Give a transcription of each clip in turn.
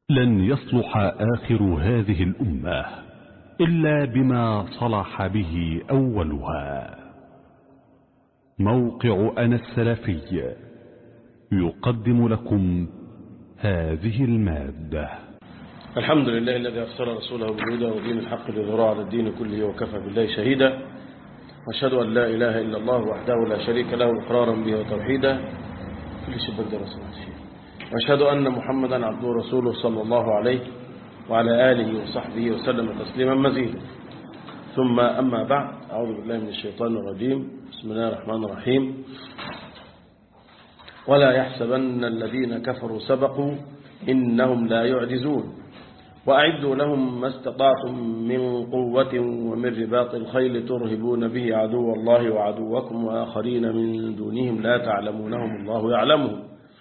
لن يصلح آخر هذه الأمة إلا بما صلح به أولها موقع أنا السلفي يقدم لكم هذه المادة الحمد لله الذي أرسل رسوله بالهدى ودين الحق ليظهره على الدين كله وكفى بالله شهيدا وأشهد أن لا إله إلا الله وحده لا شريك له إقرارا به وتوحيدا كل شبك درس وأشهد أن محمدا عبده ورسوله صلى الله عليه وعلى آله وصحبه وسلم تسليما مزيدا ثم أما بعد أعوذ بالله من الشيطان الرجيم بسم الله الرحمن الرحيم ولا يحسبن الذين كفروا سبقوا إنهم لا يعجزون وأعدوا لهم ما استطعتم من قوة ومن رباط الخيل ترهبون به عدو الله وعدوكم وآخرين من دونهم لا تعلمونهم الله يعلمهم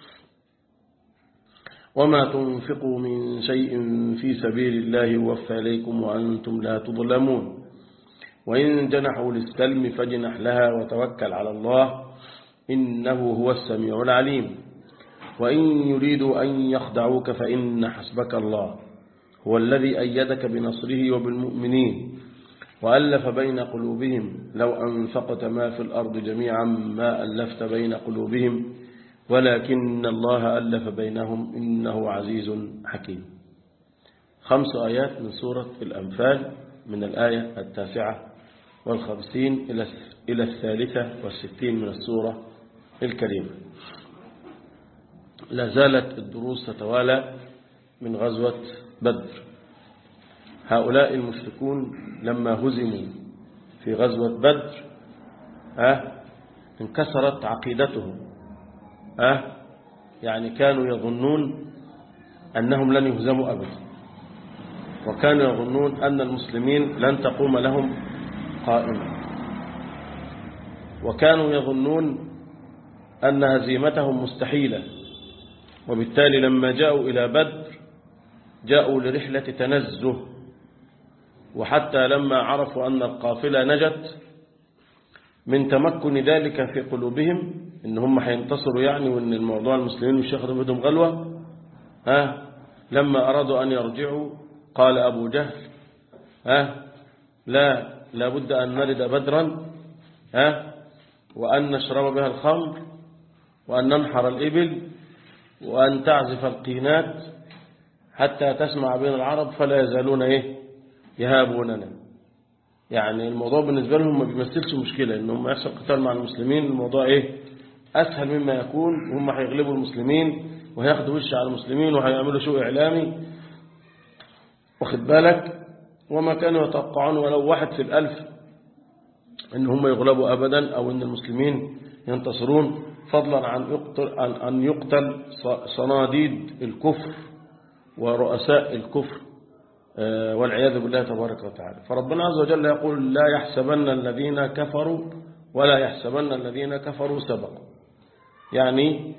وما تنفقوا من شيء في سبيل الله يوفى إليكم وأنتم لا تظلمون وإن جنحوا للسلم فاجنح لها وتوكل على الله إنه هو السميع العليم وإن يريدوا أن يخدعوك فإن حسبك الله هو الذي أيدك بنصره وبالمؤمنين وألف بين قلوبهم لو أنفقت ما في الأرض جميعا ما ألفت بين قلوبهم ولكن الله ألف بينهم إنه عزيز حكيم خمس آيات من سورة الأنفال من الآية التاسعة والخمسين إلى الثالثة والستين من السورة الكريمة لا زالت الدروس تتوالى من غزوة بدر هؤلاء المشركون لما هزموا في غزوة بدر أه انكسرت عقيدتهم أه يعني كانوا يظنون أنهم لن يهزموا أبدا وكانوا يظنون أن المسلمين لن تقوم لهم قائمة وكانوا يظنون أن هزيمتهم مستحيلة وبالتالي لما جاءوا إلى بدر جاءوا لرحلة تنزه وحتى لما عرفوا أن القافلة نجت من تمكن ذلك في قلوبهم إن هم هينتصروا يعني وإن الموضوع المسلمين مش ياخدوا بدهم غلوة ها لما أرادوا أن يرجعوا قال أبو جهل ها لا لابد أن نرد بدرا ها وأن نشرب بها الخمر وأن ننحر الإبل وأن تعزف القينات حتى تسمع بين العرب فلا يزالون إيه يهابوننا يعني الموضوع بالنسبة لهم ما بيمثلش مشكلة إنهم يحصل قتال مع المسلمين الموضوع إيه أسهل مما يكون وهم هيغلبوا المسلمين وهياخدوا وش على المسلمين وهيعملوا شو إعلامي واخد بالك وما كانوا يتوقعون ولو واحد في الألف إن هم يغلبوا أبدا أو إن المسلمين ينتصرون فضلا عن يقتل, عن أن يقتل صناديد الكفر ورؤساء الكفر والعياذ بالله تبارك وتعالى فربنا عز وجل يقول لا يحسبن الذين كفروا ولا يحسبن الذين كفروا سبقوا يعني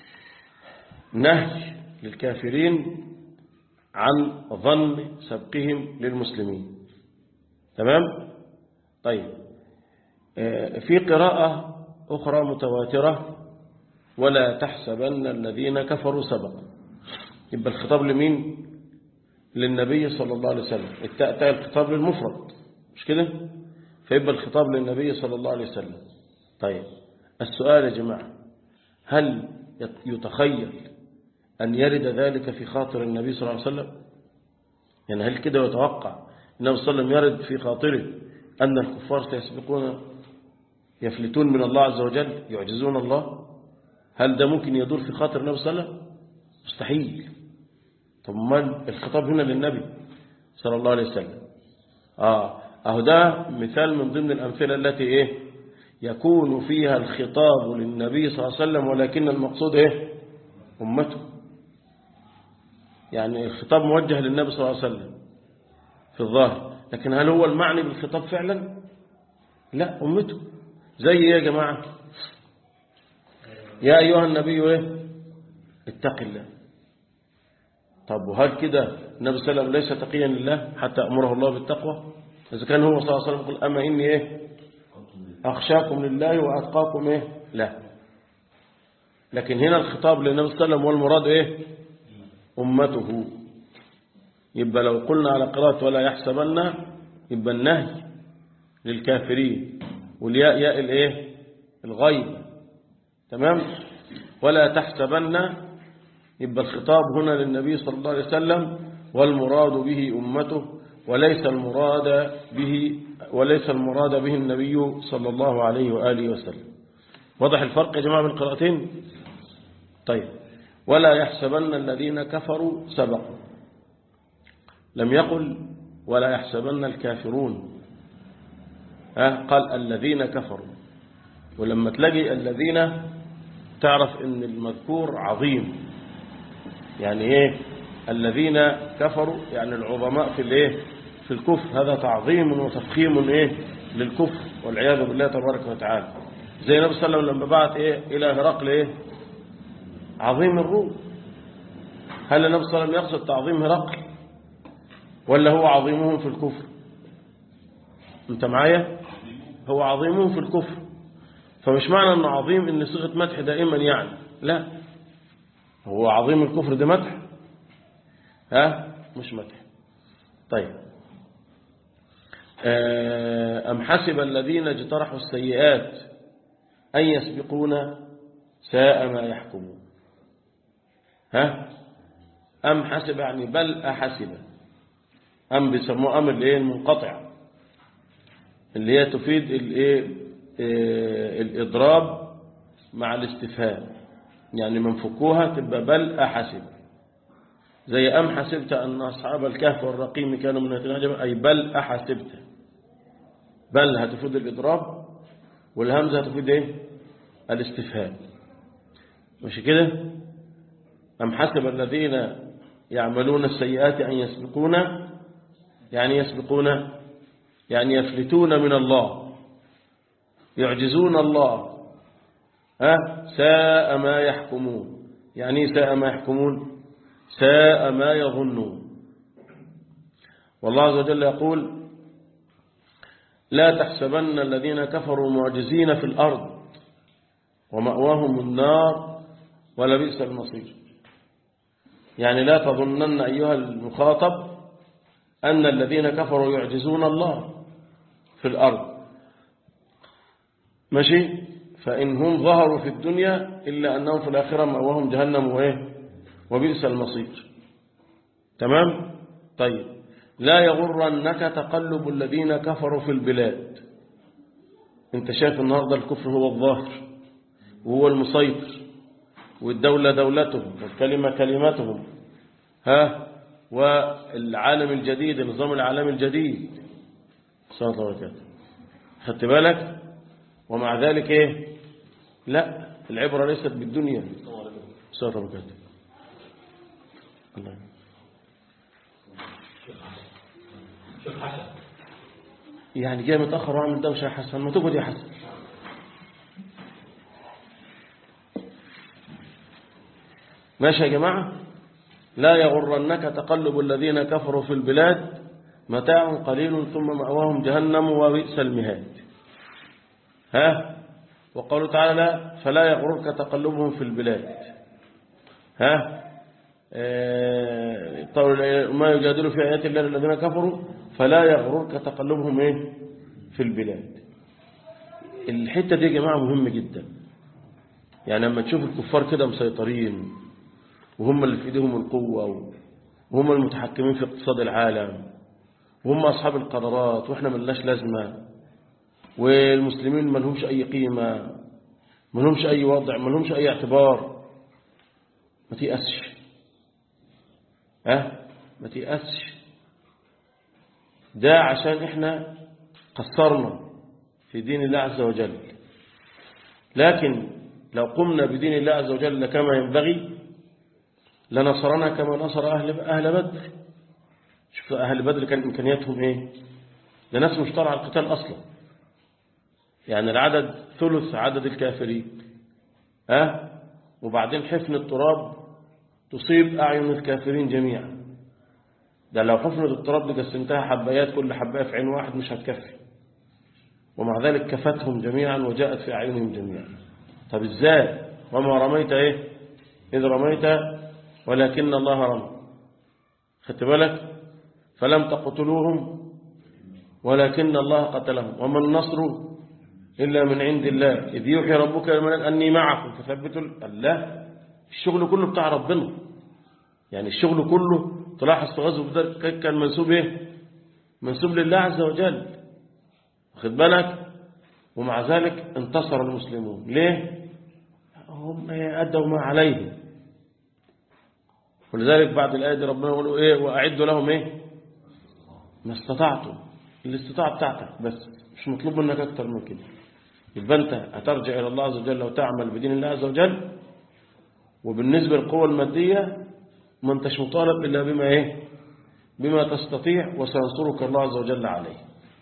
نهي للكافرين عن ظن سبقهم للمسلمين تمام طيب في قراءة أخرى متواترة ولا تحسبن الذين كفروا سبقا يبقى الخطاب لمين للنبي صلى الله عليه وسلم التاء الخطاب للمفرد مش كده فيبقى الخطاب للنبي صلى الله عليه وسلم طيب السؤال يا جماعة هل يتخيل أن يرد ذلك في خاطر النبي صلى الله عليه وسلم يعني هل كده يتوقع النبي صلى الله عليه وسلم يرد في خاطره أن الكفار سيسبقون يفلتون من الله عز وجل يعجزون الله هل ده ممكن يدور في خاطر النبي صلى الله عليه وسلم مستحيل طب ما الخطاب هنا للنبي صلى الله عليه وسلم آه أهو ده مثال من ضمن الأمثلة التي إيه يكون فيها الخطاب للنبي صلى الله عليه وسلم ولكن المقصود إيه أمته يعني الخطاب موجه للنبي صلى الله عليه وسلم في الظاهر لكن هل هو المعني بالخطاب فعلا لا أمته زي إيه يا جماعة يا أيها النبي إيه اتق الله طب وهل كده النبي صلى الله عليه وسلم ليس تقيا لله حتى أمره الله بالتقوى إذا كان هو صلى الله عليه وسلم يقول أما إني إيه أخشاكم لله وأتقاكم إيه لا لكن هنا الخطاب للنبي صلى الله عليه وسلم والمراد إيه أمته يبقى لو قلنا على قراءة ولا يحسبن يبقى النهي للكافرين والياء ياء الايه الغيب تمام ولا تحسبن يبقى الخطاب هنا للنبي صلى الله عليه وسلم والمراد به أمته وليس المراد به وليس المراد به النبي صلى الله عليه وآله وسلم واضح الفرق يا جماعة بين القراءتين طيب ولا يحسبن الذين كفروا سبقوا لم يقل ولا يحسبن الكافرون ها قال الذين كفروا ولما تلاقي الذين تعرف ان المذكور عظيم يعني ايه الذين كفروا يعني العظماء في الايه في الكفر هذا تعظيم وتفخيم ايه للكفر والعياذ بالله تبارك وتعالى زي النبي صلى الله عليه وسلم لما بعث ايه الى هرقل ايه عظيم الروم هل النبي صلى الله عليه وسلم يقصد تعظيم هرقل ولا هو عظيمهم في الكفر انت معايا هو عظيمهم في الكفر فمش معنى انه عظيم ان صيغه مدح دائما يعني لا هو عظيم الكفر ده مدح ها مش مدح طيب أم حسب الذين اجترحوا السيئات أن يسبقونا ساء ما يحكمون ها أم حسب يعني بل أحسب أم بيسموه أمر الإيه المنقطع اللي هي تفيد الإيه الإضراب مع الاستفهام يعني منفكوها تبقى بل أحسب زي أم حسبت أن أصحاب الكهف والرقيم كانوا من العجب أي بل أحسبت بل هتفيد الإضراب والهمزة هتفيد إيه الاستفهام مش كده أم حسب الذين يعملون السيئات أن يسبقون يعني يسبقون يعني يفلتون من الله يعجزون الله ها ساء ما يحكمون يعني ساء ما يحكمون ساء ما يظنون والله عز وجل يقول لا تحسبن الذين كفروا معجزين في الأرض ومأواهم النار ولبئس المصير يعني لا تظنن أيها المخاطب أن الذين كفروا يعجزون الله في الأرض ماشي فإن هم ظهروا في الدنيا إلا أنهم في الآخرة مأواهم جهنم وإيه وبئس المصير تمام طيب لا يغرنك تقلب الذين كفروا في البلاد انت شايف النهاردة الكفر هو الظاهر وهو المسيطر والدولة دولتهم والكلمة كلمتهم ها والعالم الجديد النظام العالمي الجديد صلى الله عليه وسلم خدت بالك ومع ذلك ايه لا العبرة ليست بالدنيا صلى الله عليه وسلم الله يعني جاي متأخر وعامل دوشة يا حسن ما تقعد يا حسن ماشي يا جماعة لا يغرنك تقلب الذين كفروا في البلاد متاع قليل ثم مأواهم جهنم وبئس المهاد ها وقالوا تعالى فلا يغررك تقلبهم في البلاد ها ما يجادل في آيات الله الذين كفروا فلا يغررك تقلبهم ايه في البلاد الحتة دي يا جماعة مهمة جدا يعني لما تشوف الكفار كده مسيطرين وهم اللي في ايديهم القوة وهم المتحكمين في اقتصاد العالم وهم أصحاب القرارات وإحنا ملناش لازمة والمسلمين ما لهمش أي قيمة ما لهمش أي وضع ما لهمش أي اعتبار ما تيأسش ها ما تيأسش ده عشان إحنا قصرنا في دين الله عز وجل لكن لو قمنا بدين الله عز وجل كما ينبغي لنصرنا كما نصر أهل, أهل بدر شوف أهل بدر كان إمكانياتهم إيه ده ناس مش طالعة القتال أصلا يعني العدد ثلث عدد الكافرين ها وبعدين حفن التراب تصيب أعين الكافرين جميعا ده لو حفنة التراب دي قسمتها حبايات كل حباية في عين واحد مش هتكفي ومع ذلك كفتهم جميعا وجاءت في أعينهم جميعا طب ازاي وما رميت ايه إذ رميت ولكن الله رمى خدت بالك فلم تقتلوهم ولكن الله قتلهم وما النصر إلا من عند الله إذ يوحي ربك لمن أني معكم فثبتوا الله الشغل كله بتاع ربنا يعني الشغل كله تلاحظ في غزوة بدر كان منسوب ايه منسوب لله عز وجل واخد بالك ومع ذلك انتصر المسلمون ليه هم أدوا ما عليهم ولذلك بعد الآية دي ربنا يقولوا ايه وأعدوا لهم ايه ما استطعتم الاستطاعة بتاعتك بس مش مطلوب منك أكتر من كده يبقى أنت هترجع إلى الله عز وجل وتعمل بدين الله عز وجل وبالنسبة للقوة المادية ما انتش مطالب إلا بما إيه بما تستطيع وسينصرك الله عز وجل عليه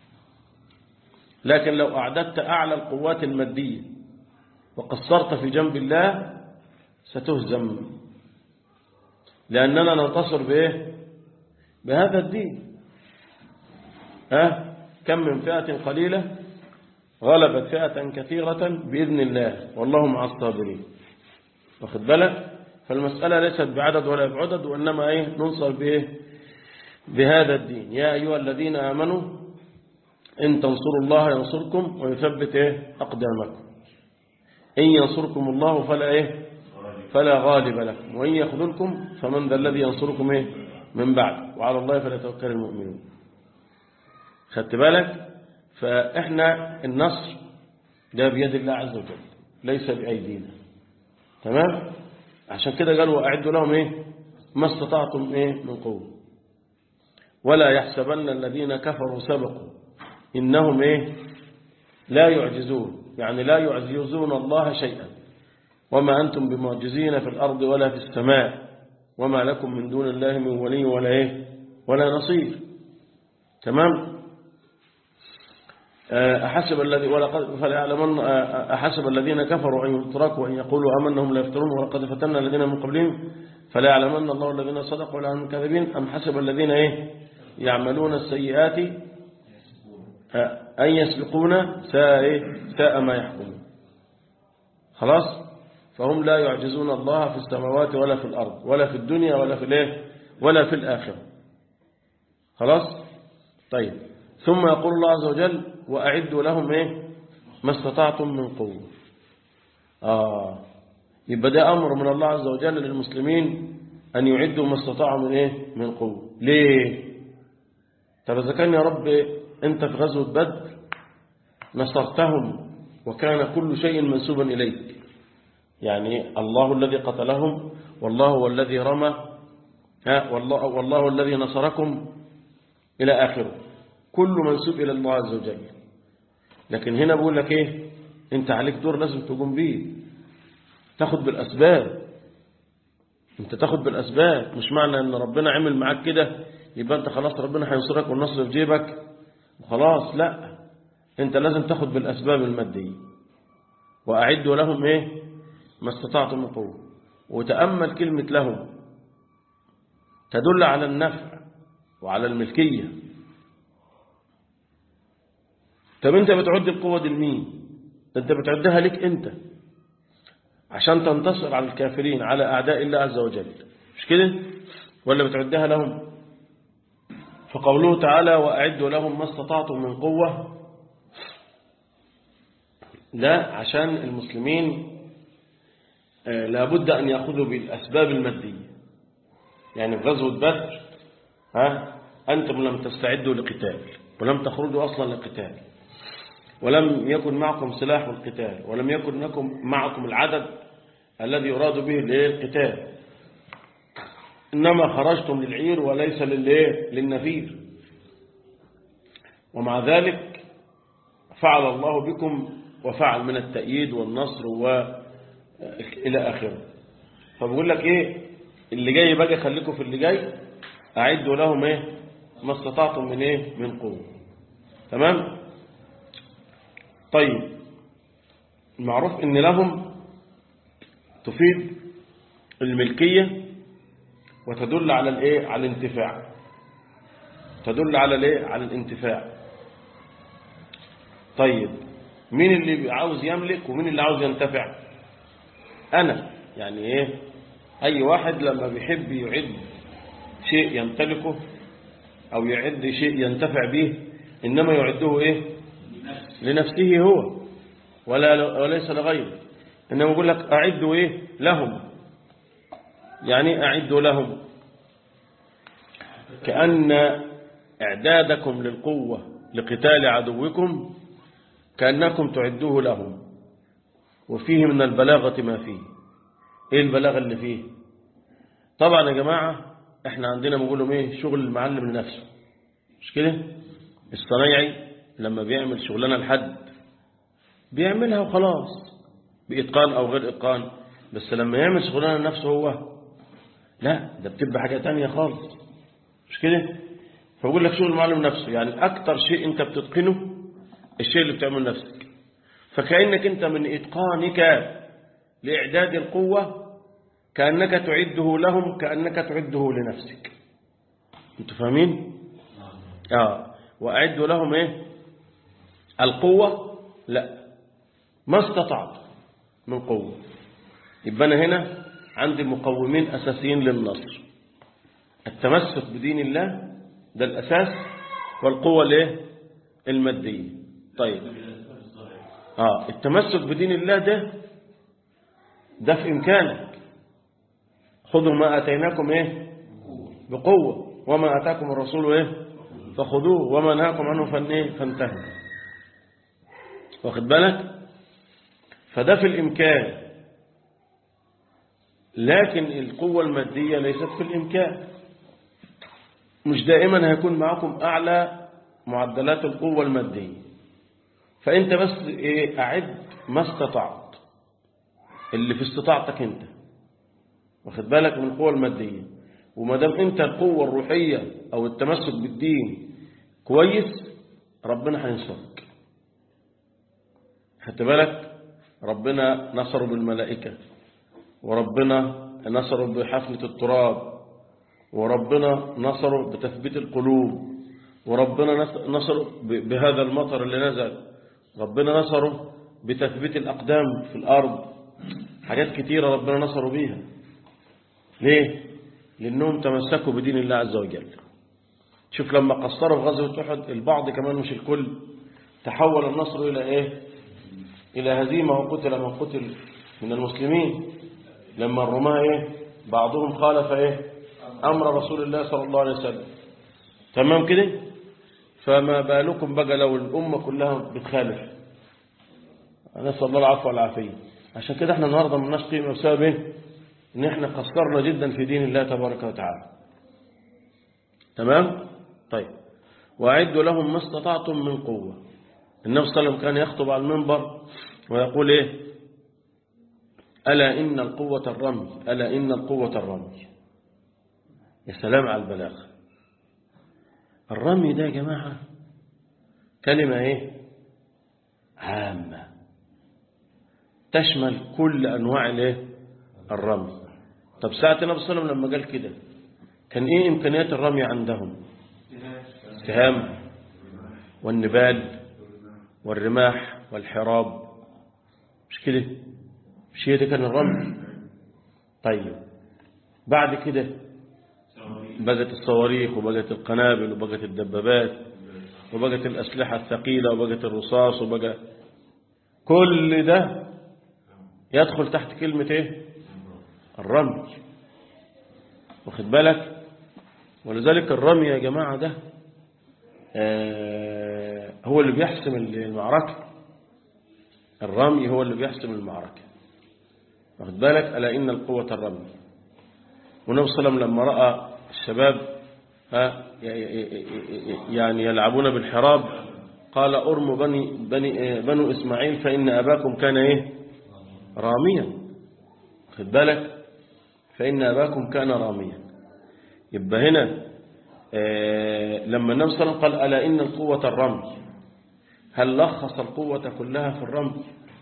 لكن لو أعددت أعلى القوات المادية وقصرت في جنب الله ستهزم لأننا ننتصر بإيه بهذا الدين ها كم من فئة قليلة غلبت فئة كثيرة بإذن الله والله مع الصابرين واخد بالك فالمسألة ليست بعدد ولا بعدد وإنما إيه ننصر بإيه بهذا الدين يا أيها الذين آمنوا إن تنصروا الله ينصركم ويثبت إيه أقدامكم إن ينصركم الله فلا إيه فلا غالب لكم وإن يخذلكم فمن ذا الذي ينصركم إيه من بعد وعلى الله فليتوكل المؤمنون خدت بالك فإحنا النصر ده بيد الله عز وجل ليس بأيدينا تمام عشان كده قالوا أعدوا لهم إيه ما استطعتم إيه من قوة ولا يحسبن الذين كفروا سبقوا إنهم إيه لا يعجزون يعني لا يعجزون الله شيئا وما أنتم بمعجزين في الأرض ولا في السماء وما لكم من دون الله من ولي ولا إيه ولا نصير تمام أحسب الذي ولقد فليعلمن أحسب الذين كفروا أن يتركوا أن يقولوا آمنهم لا يفترون ولقد فتنا الذين من قبلهم فليعلمن الله الذين صدقوا ولا هم كاذبين أم حسب الذين إيه يعملون السيئات أن يسبقون ساء إيه ساء ما يحكمون خلاص فهم لا يعجزون الله في السماوات ولا في الأرض ولا في الدنيا ولا في الإيه ولا في الآخرة خلاص طيب ثم يقول الله عز وجل وأعدوا لهم إيه ما استطعتم من قوة آه يبقى ده أمر من الله عز وجل للمسلمين أن يعدوا ما استطاعوا من إيه من قوة ليه طب إذا كان يا رب أنت في غزوة بدر نصرتهم وكان كل شيء منسوبا إليك يعني الله الذي قتلهم والله هو الذي رمى ها والله, والله الذي نصركم إلى آخره كل منسوب إلى الله عز وجل لكن هنا بقول لك إيه أنت عليك دور لازم تقوم بيه تاخد بالأسباب أنت تاخد بالأسباب مش معنى أن ربنا عمل معاك كده يبقى أنت خلاص ربنا هينصرك والنصر في جيبك وخلاص لا أنت لازم تاخد بالأسباب المادية وأعدوا لهم إيه ما استطعتم من قوة وتأمل كلمة لهم تدل على النفع وعلى الملكية طب انت بتعد القوة دي لمين انت بتعدها لك انت عشان تنتصر على الكافرين على أعداء الله عز وجل مش كده ولا بتعدها لهم فقوله تعالى وأعدوا لهم ما استطعتم من قوة لا عشان المسلمين لابد أن يأخذوا بالأسباب المادية يعني في غزوة بدر ها أنتم لم تستعدوا لقتال ولم تخرجوا أصلا لقتال ولم يكن معكم سلاح القتال ولم يكن لكم معكم العدد الذي يراد به القتال إنما خرجتم للعير وليس للنفير ومع ذلك فعل الله بكم وفعل من التأييد والنصر وإلى آخره فبقول لك إيه اللي جاي بقى خليكم في اللي جاي أعدوا لهم إيه ما استطعتم من إيه من قوة تمام طيب المعروف ان لهم تفيد الملكية وتدل على الايه على الانتفاع تدل على الايه على الانتفاع طيب مين اللي عاوز يملك ومين اللي عاوز ينتفع انا يعني ايه اي واحد لما بيحب يعد شيء يمتلكه أو يعد شيء ينتفع به إنما يعده إيه لنفسه هو ولا وليس لغيره إنما يقول لك أعدوا إيه لهم يعني أعدوا لهم كأن إعدادكم للقوة لقتال عدوكم كأنكم تعدوه لهم وفيه من البلاغة ما فيه إيه البلاغة اللي فيه طبعا يا جماعة احنا عندنا بنقول لهم ايه شغل المعلم لنفسه مش كده الصنايعي لما بيعمل شغلانه لحد بيعملها وخلاص بإتقان أو غير إتقان بس لما يعمل شغلانه لنفسه هو لا ده بتبقى حاجة تانية خالص مش كده فبقول لك شغل المعلم نفسه يعني أكتر شيء أنت بتتقنه الشيء اللي بتعمله نفسك فكأنك أنت من إتقانك لإعداد القوة كأنك تعده لهم كأنك تعده لنفسك أنتوا فاهمين آه وأعدوا لهم إيه القوة لا ما استطعت من قوة يبقى أنا هنا عندي مقومين أساسيين للنصر التمسك بدين الله ده الأساس والقوة الايه المادية طيب آه التمسك بدين الله ده ده في إمكانك خذوا ما أتيناكم إيه بقوة وما أتاكم الرسول إيه فخذوه وما نهاكم عنه فان إيه فانتهوا واخد بالك فده في الإمكان لكن القوة المادية ليست في الإمكان مش دائما هيكون معكم أعلى معدلات القوة المادية فأنت بس إيه أعد ما استطعت اللي في استطاعتك أنت واخد بالك من القوة المادية وما دام أنت القوة الروحية أو التمسك بالدين كويس ربنا هينصرك خدت بالك ربنا نصره بالملائكة وربنا نصره بحفنة التراب وربنا نصره بتثبيت القلوب وربنا نصره بهذا المطر اللي نزل ربنا نصره بتثبيت الأقدام في الأرض حاجات كتيرة ربنا نصره بيها ليه؟ لأنهم تمسكوا بدين الله عز وجل شوف لما قصروا في غزوة أحد البعض كمان مش الكل تحول النصر إلى إيه؟ إلى هزيمة وقتل من قتل من المسلمين لما الرماة إيه؟ بعضهم خالف إيه؟ أمر رسول الله صلى الله عليه وسلم تمام كده فما بالكم بقى لو الأمة كلها بتخالف نسأل الله العفو والعافية عشان كده احنا النهاردة مناش قيمة بسبب ايه ان احنا قصرنا جدا في دين الله تبارك وتعالى تمام طيب وأعدوا لهم ما استطعتم من قوة النبي صلى الله عليه وسلم كان يخطب على المنبر ويقول ايه ألا إن القوة الرمي ألا إن القوة الرمي يا سلام على البلاغة الرمي ده يا جماعة كلمة ايه عامة تشمل كل أنواع الايه الرمي طب ساعة النبي صلى الله عليه وسلم لما قال كده كان ايه إمكانيات الرمي عندهم السهام والنبال والرماح والحراب مش كده مش هي ده كان الرمي طيب بعد كده بقت الصواريخ وبقت القنابل وبقت الدبابات وبقت الأسلحة الثقيلة وبقت الرصاص وبقى كل ده يدخل تحت كلمة ايه الرمي واخد بالك ولذلك الرمي يا جماعة ده آه هو اللي بيحسم المعركة الرمي هو اللي بيحسم المعركة واخد بالك ألا إن القوة الرمي والنبي صلى الله عليه وسلم لما رأى الشباب يعني يلعبون بالحراب قال أرموا بني, بني بنو إسماعيل فإن أباكم كان إيه راميا خد بالك فإن أباكم كان راميا يبقى هنا لما النبي صلى الله عليه وسلم قال ألا إن القوة الرمي هل لخص القوة كلها في الرمي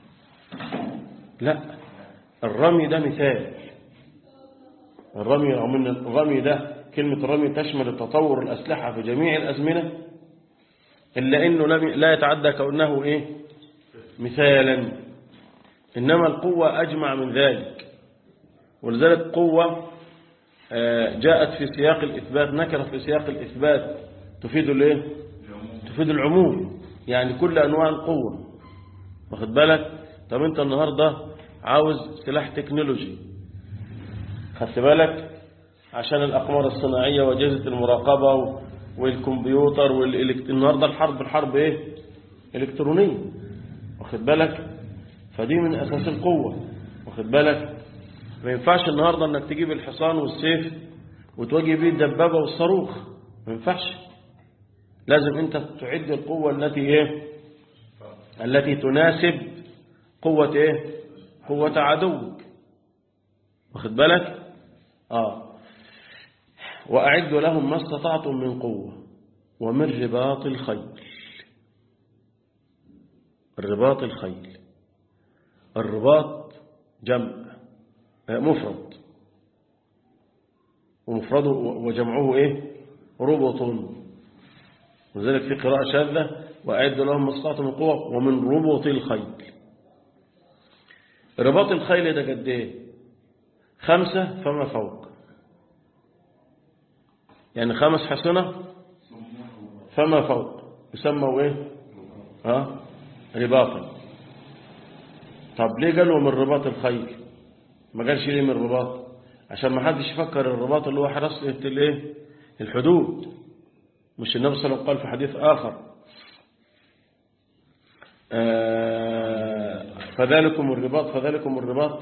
لا الرمي ده مثال الرمي رغم ان الرمي ده كلمة الرمي تشمل تطور الأسلحة في جميع الأزمنة إلا أنه لا يتعدى كونه إيه مثالا إنما القوة أجمع من ذلك ولذلك قوة آه، جاءت في سياق الإثبات نكرة في سياق الإثبات تفيد الايه تفيد العموم يعني كل أنواع القوة واخد بالك طب انت النهاردة عاوز سلاح تكنولوجي خدت بالك عشان الأقمار الصناعية وأجهزة المراقبة و- والكمبيوتر والإلكت... النهاردة الحرب الحرب إيه إلكترونية واخد بالك فدي من أساس القوة واخد بالك ما ينفعش النهاردة انك تجيب الحصان والسيف وتواجه بيه الدبابة والصاروخ ما ينفعش لازم انت تعد القوة التي ايه التي تناسب قوة ايه قوة عدوك واخد بالك اه وأعدوا لهم ما استطعتم من قوة ومن رباط الخيل الرباط الخيل الرباط جمع آه، مفرد ومفرده وجمعه ايه ربط وذلك في قراءة شاذة وأعدوا لهم ما استطعتم من قوة ومن ربط الخيل رباط الخيل ده قد ايه خمسة فما فوق يعني خمس حصنة فما فوق يسموا ايه ها رباطا طب ليه قالوا من رباط الخيل ما قالش ليه من رباط عشان ما حدش يفكر الرباط اللي هو حراسة الايه الحدود مش النبي صلى الله عليه وسلم قال في حديث آخر آه، فذلكم الرباط فذلكم الرباط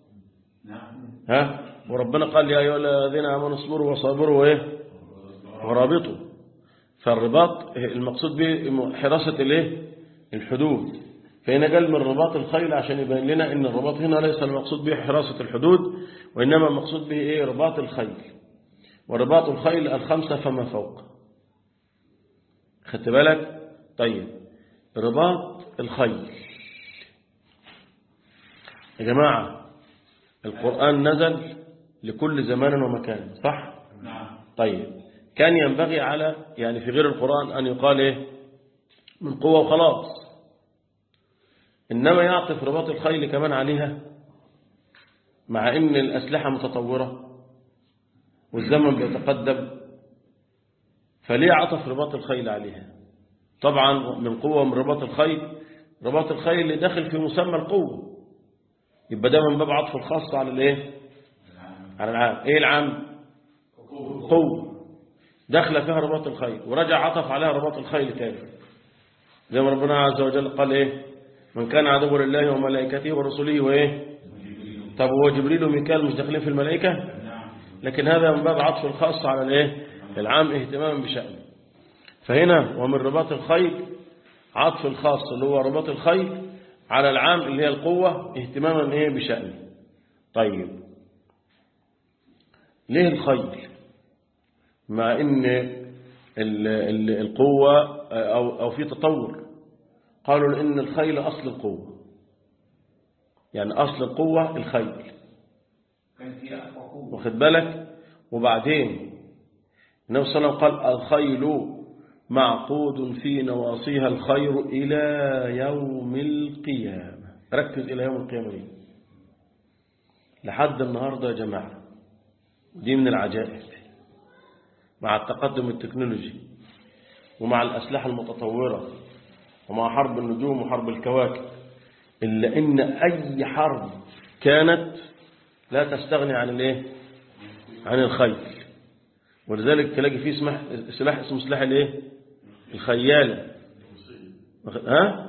ها وربنا قال يا أيها الذين آمنوا اصبروا وصابروا وإيه ورابطوا فالرباط المقصود به حراسة الايه الحدود فهنا قال من رباط الخيل عشان يبين لنا ان الرباط هنا ليس المقصود به حراسة الحدود وإنما المقصود به ايه رباط الخيل ورباط الخيل الخمسة فما فوق خدت بالك طيب رباط الخيل يا جماعة القرآن نزل لكل زمان ومكان صح طيب كان ينبغي على يعني في غير القرآن أن يقال إيه من قوة وخلاص إنما يعطف رباط الخيل كمان عليها مع إن الأسلحة متطورة والزمن بيتقدم فليه عطف رباط الخيل عليها طبعا من قوة من رباط الخيل رباط الخيل اللي داخل في مسمى القوة يبقى ده من باب عطف الخاص على الايه على العام ايه العام قوة داخله فيها رباط الخيل ورجع عطف عليها رباط الخيل تاني زي ما ربنا عز وجل قال ايه من كان عدو لله وملائكته ورسله وايه طب هو جبريل وميكال مش داخلين في الملائكة لكن هذا من باب عطف الخاص على الايه العام اهتماما بشأنه فهنا ومن رباط الخيل عطف الخاص اللي هو رباط الخيل على العام اللي هي القوة اهتماما ايه بشأنه طيب ليه الخيل مع ان ال- ال- القوة أو, أو في تطور قالوا لأن الخيل أصل القوة يعني أصل القوة الخيل واخد بالك وبعدين النبي صلى الله عليه وسلم قال الخيل معقود في نواصيها الخير إلى يوم القيامة ركز إلى يوم القيامة دي لحد النهاردة يا جماعة دي من العجائب مع التقدم التكنولوجي ومع الأسلحة المتطورة ومع حرب النجوم وحرب الكواكب إلا إن أي حرب كانت لا تستغني عن الايه عن الخيل ولذلك تلاقي فيه سلاح سلاح اسمه سلاح الايه الخيالة ها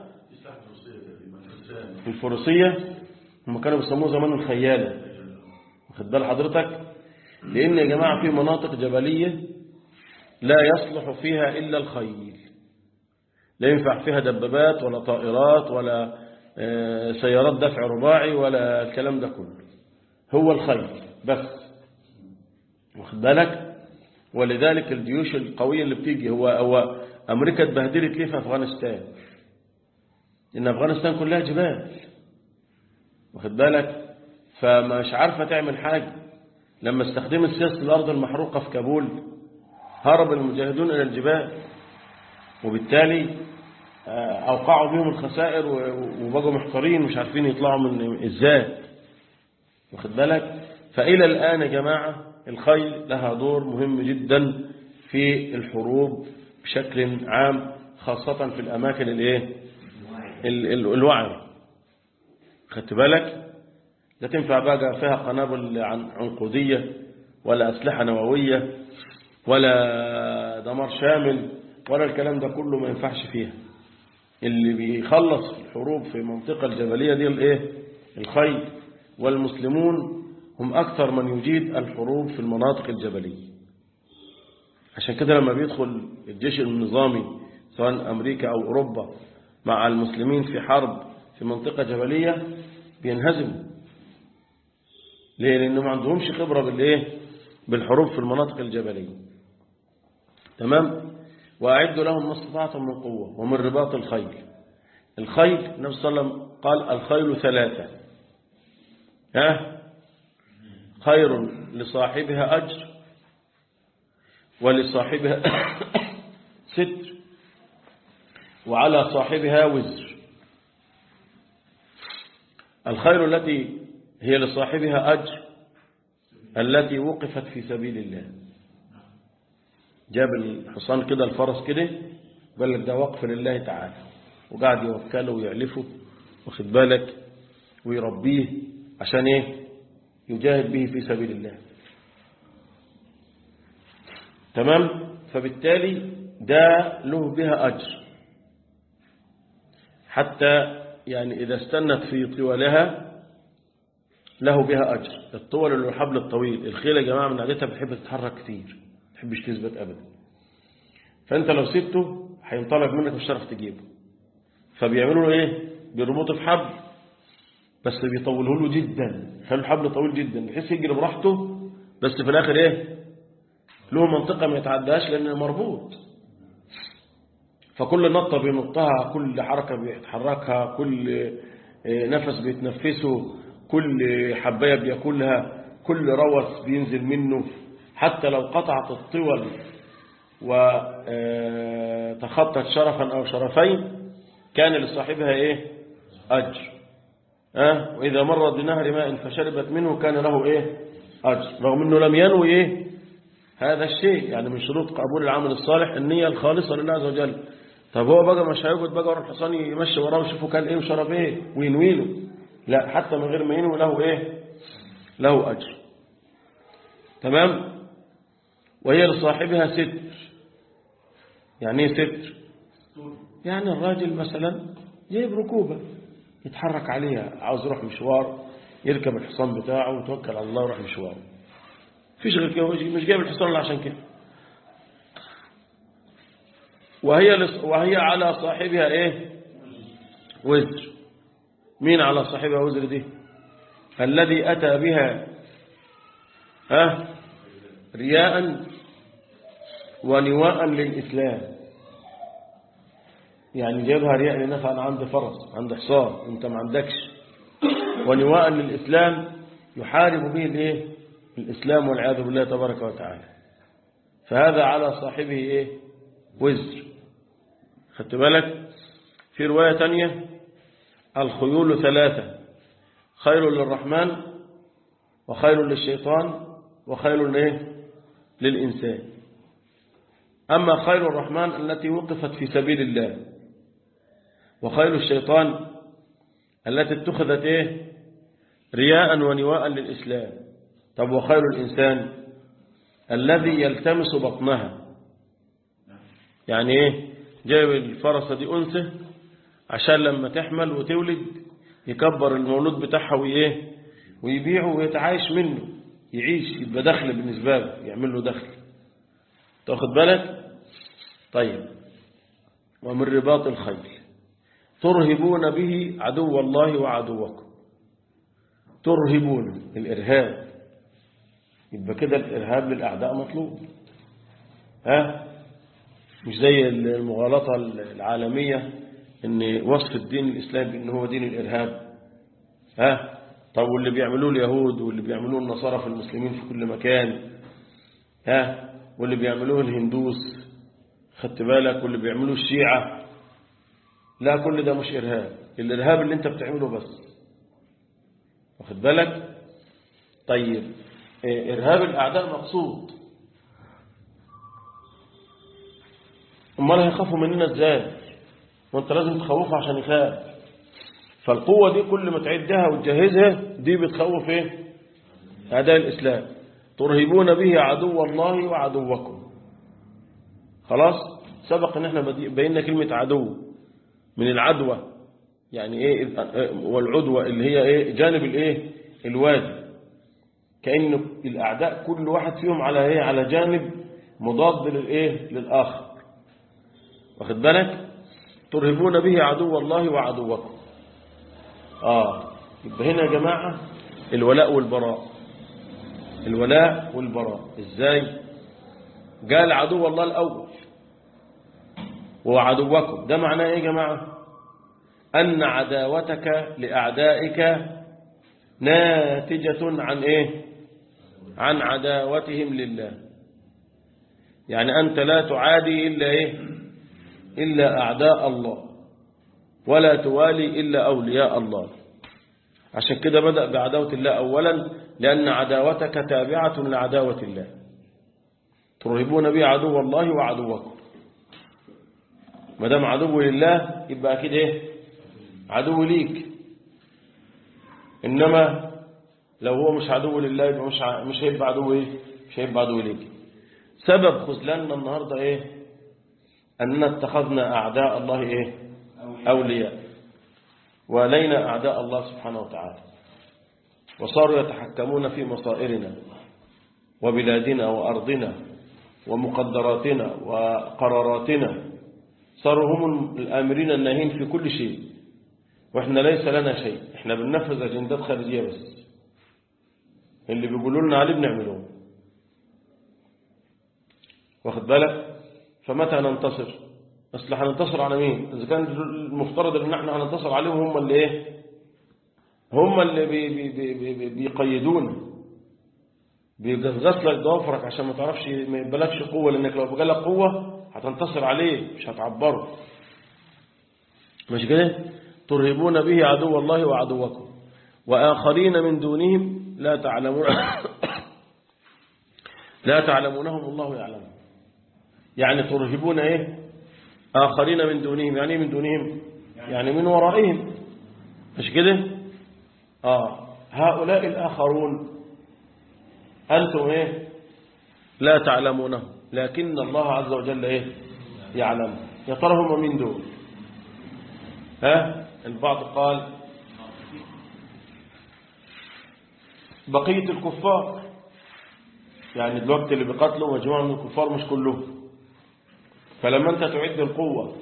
الفروسية هم كانوا بيسموه زمان الخيالة واخد بال حضرتك لأن يا جماعة في مناطق جبلية لا يصلح فيها إلا الخيل لا ينفع فيها دبابات ولا طائرات ولا آه، سيارات دفع رباعي ولا الكلام ده كله هو الخيل بس واخد بالك ولذلك الجيوش القوية اللي بتيجي هو هو أمريكا اتبهدلت ليه في أفغانستان إن أفغانستان كلها جبال واخد بالك فمش عارفة تعمل حاجة لما استخدمت سياسة الأرض المحروقة في كابول هرب المجاهدون إلى الجبال وبالتالي آه، أوقعوا بهم الخسائر و- وبقوا محتارين مش عارفين يطلعوا من إزاي واخد بالك فإلى الآن يا جماعة الخيل لها دور مهم جدا في الحروب بشكل عام خاصة في الأماكن الايه الوعرة خدت بالك لا تنفع بقى فيها قنابل عنقودية ولا أسلحة نووية ولا دمار شامل ولا الكلام ده كله ما ينفعش فيها اللي بيخلص الحروب في المنطقة الجبلية دي الايه الخيل والمسلمون هم أكثر من يجيد الحروب في المناطق الجبلية عشان كده لما بيدخل الجيش النظامي سواء أمريكا أو أوروبا مع المسلمين في حرب في منطقة جبلية بينهزموا ليه لأنه ما عندهمش خبرة بالإيه بالحروب في المناطق الجبلية تمام وأعدوا لهم ما استطعتم من قوة ومن رباط الخيل الخيل النبي صلى الله عليه وسلم قال الخيل ثلاثة ها خير لصاحبها أجر ولصاحبها ستر وعلى صاحبها وزر الخير التي هي لصاحبها أجر التي وقفت في سبيل الله جاب الحصان كده الفرس كده قال لك ده وقف لله تعالى وقاعد يوكله ويعلفه واخد بالك ويربيه عشان ايه يجاهد به في سبيل الله تمام فبالتالي ده له بها أجر حتى يعني إذا استنت في طولها له بها أجر الطول اللي الحبل الطويل الخيل يا جماعة من عادتها بتحب تتحرك كتير ما تحبش تثبت أبدا فأنت لو سبته هينطلق منك مش هتعرف تجيبه فبيعملوا له إيه بيربطه في حبل بس بيطوله له جدا خلوا الحبل طويل جدا بحيث يجري براحته بس في الآخر إيه له منطقة ما يتعداش لأنه مربوط فكل نطة بينطها كل حركة بيتحركها كل نفس بيتنفسه كل حباية بياكلها كل روث بينزل منه حتى لو قطعت الطول وتخطت شرفا أو شرفين كان لصاحبها إيه أجر أه؟ وإذا مرت بنهر ماء فشربت منه كان له إيه أجر رغم أنه لم ينوي إيه هذا الشيء يعني من شروط قبول العمل الصالح النية الخالصة لله عز وجل طب هو بقى مش هيقعد بقى ورا الحصان يمشي وراه ويشوفه كان ايه وشرب ايه وينوي له لا حتى من غير ما ينوي له ايه له اجر تمام وهي لصاحبها ستر يعني ايه ستر يعني الراجل مثلا جايب ركوبة يتحرك عليها عاوز يروح مشوار يركب الحصان بتاعه ويتوكل على الله ويروح مشوار فيش غير كده مش جايب الحصان الا عشان كده وهي لص... وهي على صاحبها ايه وزر مين على صاحبها وزر دي الذي اتى بها ها رياء ونواء للاسلام يعني جابها رياء لناس انا عندي فرس عندي حصان انت ما عندكش ونواء للاسلام يحارب به الايه الاسلام والعياذ بالله تبارك وتعالى فهذا على صاحبه ايه وزر خدت بالك في رواية تانية الخيول ثلاثة خير للرحمن وخير للشيطان وخير لإيه؟ للإنسان أما خير الرحمن التي وقفت في سبيل الله وخير الشيطان التي اتخذت إيه؟ رياء ونواء للإسلام طب وخير الإنسان الذي يلتمس بطنها يعني إيه جايب الفرسة دي أنثى عشان لما تحمل وتولد يكبر المولود بتاعها وإيه ويبيعه ويتعايش منه يعيش يبقى دخل بالنسبة له يعمل له دخل تاخد بالك طيب ومن رباط الخيل ترهبون به عدو الله وعدوكم ترهبون الإرهاب يبقى كده الإرهاب للأعداء مطلوب ها مش زي المغالطة العالمية ان وصف الدين الإسلامي ان هو دين الإرهاب ها طب واللي بيعملوه اليهود واللي بيعملوه النصارى في المسلمين في كل مكان ها واللي بيعملوه الهندوس خدت بالك واللي بيعملوه الشيعة لا كل ده مش إرهاب الإرهاب اللي انت بتعمله بس واخد بالك طيب إيه، إرهاب الأعداء مقصود امال هيخافوا مننا ازاي وانت لازم تخوفه عشان يخاف فالقوة دي كل ما تعدها وتجهزها دي بتخوف ايه أعداء الإسلام ترهبون به عدو الله وعدوكم خلاص سبق ان احنا بدي- بينا كلمة عدو من العدوى يعني ايه والعدوى اللي هي ايه جانب الايه الوادي كأن الأعداء كل واحد فيهم على ايه على جانب مضاد للايه للآخر واخد بالك ترهبون به عدو الله وعدوكم اه يبقى هنا يا جماعة الولاء والبراء الولاء والبراء ازاي قال عدو الله الأول وعدوكم ده معناه ايه يا جماعة أن عداوتك لأعدائك ناتجة عن ايه عن عداوتهم لله يعني أنت لا تعادي إلا إيه إلا أعداء الله ولا توالي إلا أولياء الله عشان كده بدأ بعداوة الله أولا لأن عداوتك تابعة لعداوة الله ترهبون به عدو الله وعدوكم ما دام عدو لله يبقى أكيد إيه عدو ليك إنما لو هو مش عدو لله يبقى مش ع- مش هيبقى عدو إيه مش هيبقى عدو ليك سبب خذلاننا النهاردة إيه أننا اتخذنا أعداء الله إيه أولياء ولينا أعداء الله سبحانه وتعالى وصاروا يتحكمون في مصائرنا وبلادنا وأرضنا ومقدراتنا وقراراتنا صاروا هم الآمرين الناهين في كل شيء وإحنا ليس لنا شيء إحنا بننفذ أجندات خارجية بس اللي بيقولوا لنا عليه بنعمله واخد بالك فمتى ننتصر اصل هننتصر على مين اذا كان المفترض ان احنا هننتصر عليهم هم اللي ايه هم اللي بي بي بي بي بي بيقيدونا بيغسلك ضوافرك عشان ما تعرفش ما يبلكش قوه لانك لو بقالك قوه هتنتصر عليه مش هتعبره مش كده ترهبون به عدو الله وعدوكم واخرين من دونهم لا تعلمون لا تعلمونهم الله يعلمهم يعني ترهبون ايه آخرين من دونهم يعني إيه من دونهم يعني من ورائهم مش كده آه هؤلاء الآخرون أنتم إيه لا تعلمونه لكن الله عز وجل إيه يعلم يا ترى هم من دول ها البعض قال بقية الكفار يعني الوقت اللي بيقتلوا مجموعة من الكفار مش كلهم فلما أنت تعد القوة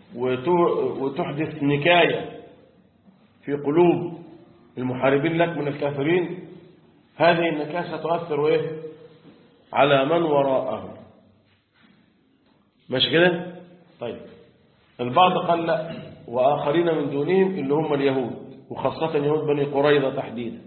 وتحدث نكاية في قلوب المحاربين لك من الكافرين هذه النكاية ستؤثر إيه؟ على من وراءهم مش كده طيب البعض قال لا وآخرين من دونهم اللي هم اليهود وخاصة يهود بني قريظة تحديدا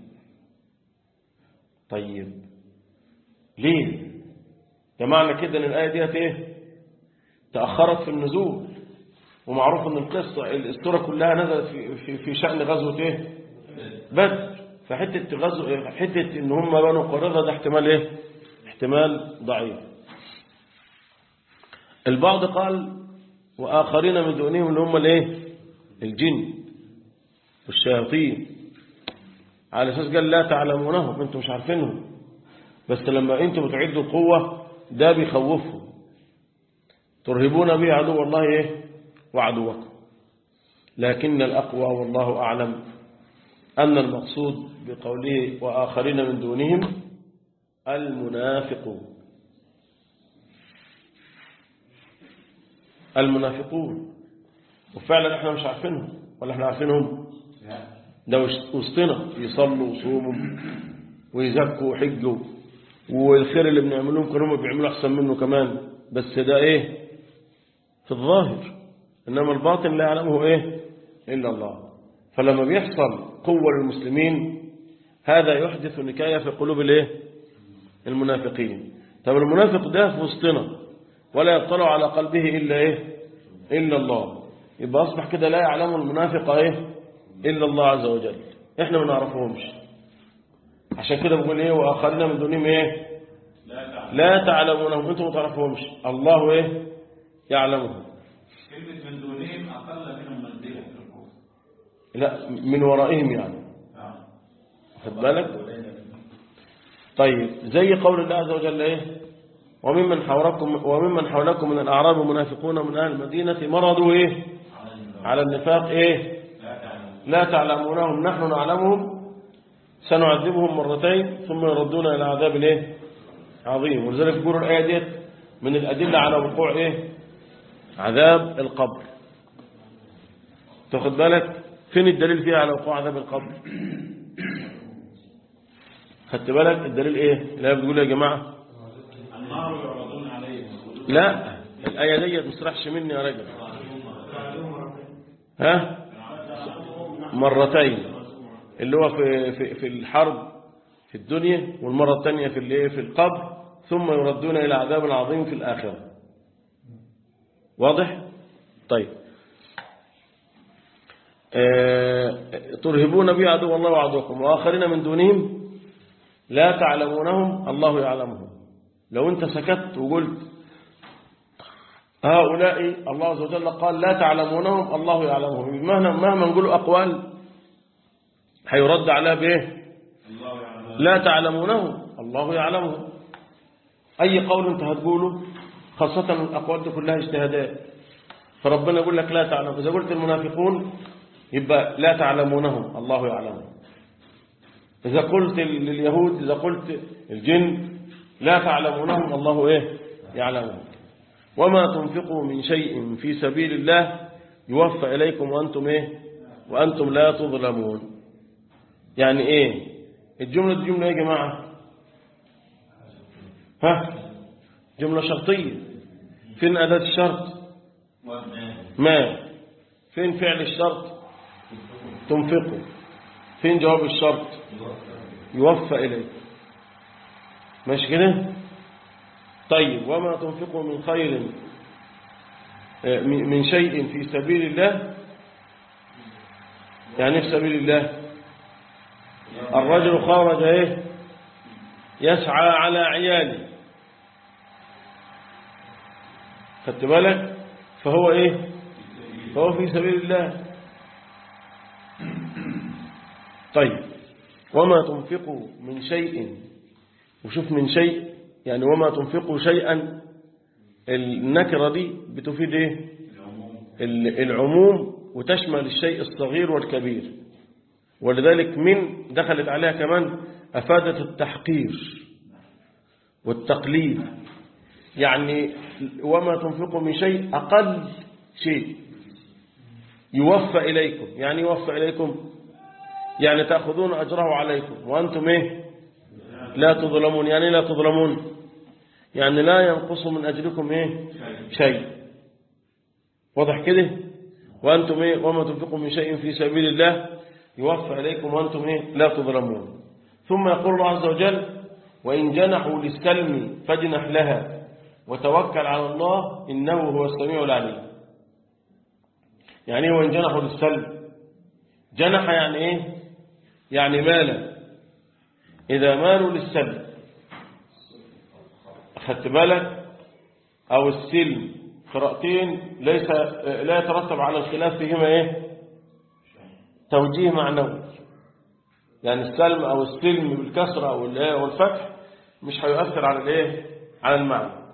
طيب ليه ده معنى كده ان الآية ديت ايه تأخرت في النزول ومعروف ان القصة الاسطورة كلها نزلت في, في, في شأن غزوة ايه بدر فحتة غزو حتة ان هم بنوا قريظة ده احتمال ايه احتمال ضعيف البعض قال وآخرين من دونهم اللي هم الايه الجن والشياطين على اساس قال لا تعلمونهم انتم مش عارفينهم بس لما انتم بتعدوا القوة ده بيخوفهم ترهبون به عدو الله ايه وعدوكم لكن الأقوى والله أعلم أن المقصود بقوله وآخرين من دونهم المنافقون المنافقون وفعلا احنا مش عارفينهم ولا احنا عارفينهم ده وسطنا يصلوا ويصوموا ويزكوا ويحجوا والخير اللي بنعملهم كانوا بيعملوا احسن منه كمان بس ده ايه في الظاهر انما الباطن لا يعلمه ايه الا الله فلما بيحصل قوة للمسلمين هذا يحدث نكاية في قلوب الايه المنافقين طب المنافق ده في وسطنا ولا يطلع على قلبه إلا إيه إلا الله يبقى أصبح كده لا يعلم المنافق إيه إلا الله عز وجل إحنا ما نعرفهمش عشان كده بقول ايه واخرين من دونهم ايه لا تعلم لا تعلمونهم انتم ما تعرفوهمش الله ايه يعلمهم كلمة من دونهم أقل منهم منزلة في الكفر لا من ورائهم يعني نعم خد بالك طيب زي قول الله عز وجل ايه وممن حولكم وممن حولكم من الاعراب منافقون من اهل المدينه مرضوا ايه على النفاق ايه لا تعلم لا تعلمونهم نحن نعلمهم سنعذبهم مرتين ثم يردون الى عذاب الايه عظيم ولذلك يقولوا الايه ديت من الادله على وقوع ايه عذاب القبر تاخد بالك فين الدليل فيها على وقوع عذاب القبر خدت بالك الدليل ايه لا بتقول يا جماعه النار يعرضون عليهم لا الايه ديت ما تسرحش مني يا راجل ها مرتين اللي هو في في في الحرب في الدنيا والمره الثانيه في الايه في القبر ثم يردون الى عذاب عظيم في الاخره واضح طيب آه، ترهبون به عدو الله وعدوكم واخرين من دونهم لا تعلمونهم الله يعلمهم لو انت سكت وقلت هؤلاء الله عز وجل قال لا تعلمونهم الله يعلمهم مهما مهما نقول أقوال هيرد عليها بإيه الله يعلم لا تعلمونهم الله يعلمهم أي قول أنت هتقوله خاصة الأقوال دي كلها اجتهادات فربنا يقول لك لا تعلم إذا قلت المنافقون يبقى لا تعلمونهم الله يعلمهم إذا قلت لليهود إذا قلت الجن لا تعلمونهم الله إيه يعلمهم وما تنفقوا من شيء في سبيل الله يوفى إليكم وأنتم إيه وأنتم لا تظلمون يعني إيه الجملة دي جملة إيه يا جماعة ها جملة شرطية فين أداة الشرط ما فين فعل الشرط تنفقوا فين جواب الشرط يوفى إليكم ماشي كده طيب وما تنفقوا من خير آه، من من شيء في سبيل الله يعني في سبيل الله الرجل خرج ايه يسعى على عياله خدت بالك فهو ايه فهو في سبيل الله طيب وما تنفقوا من شيء وشوف من شيء يعني وما تنفقوا شيئا النكرة دي بتفيد ايه ال- العموم وتشمل الشيء الصغير والكبير ولذلك من دخلت عليها كمان أفادت التحقير والتقليل يعني وما تنفقوا من شيء أقل شيء يوفى إليكم يعني يوفى إليكم يعني تأخذون أجره عليكم وأنتم إيه لا تظلمون يعني لا تظلمون يعني لا ينقص من أجلكم إيه شيء واضح كده وأنتم إيه وما تنفقوا من شيء في سبيل الله يوفى إليكم وأنتم إيه لا تظلمون ثم يقول الله عز وجل وإن جنحوا للسلم فاجنح لها وتوكل على الله إنه هو السميع العليم يعني إيه وإن جنحوا للسلم جنح يعني إيه يعني مالا إذا مالوا للسلم أخذت بالك أو السلم قراءتين ليس لا يترتب على الخلاف فيهما إيه توجيه معنوي يعني السلم أو السلم بالكسرة أو الإيه والفتح مش هيؤثر على الإيه على المعنى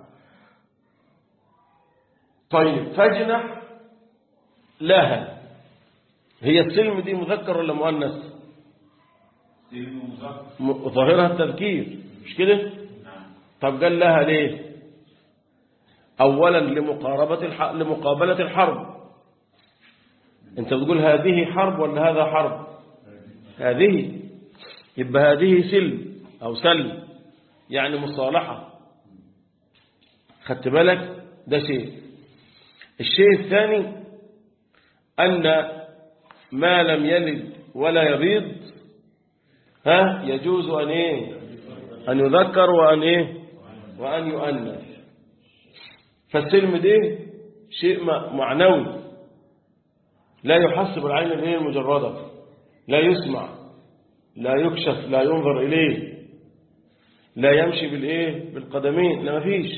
طيب فاجنح لها هي السلم دي مذكر ولا مؤنث سلم مذكر م- ظاهرها التذكير مش كده نعم طب قال لها ليه اولا لمقاربة الح... لمقابلة الحرب انت بتقول هذه حرب ولا هذا حرب هذه يبقى هذه سلم او سلم يعني مصالحة خدت بالك ده شيء الشيء الثاني أن ما لم يلد ولا يبيض ها يجوز أن إيه أن يذكر وأن إيه وأن يؤنث فالسلم ده شيء م- معنوي لا يحس بالعين الايه المجردة لا يسمع لا يكشف لا ينظر إليه لا يمشي بالإيه بالقدمين لا مفيش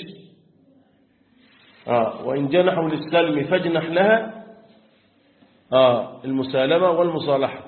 آه وإن جنحوا للسلم فاجنح لها آه المسالمة والمصالحة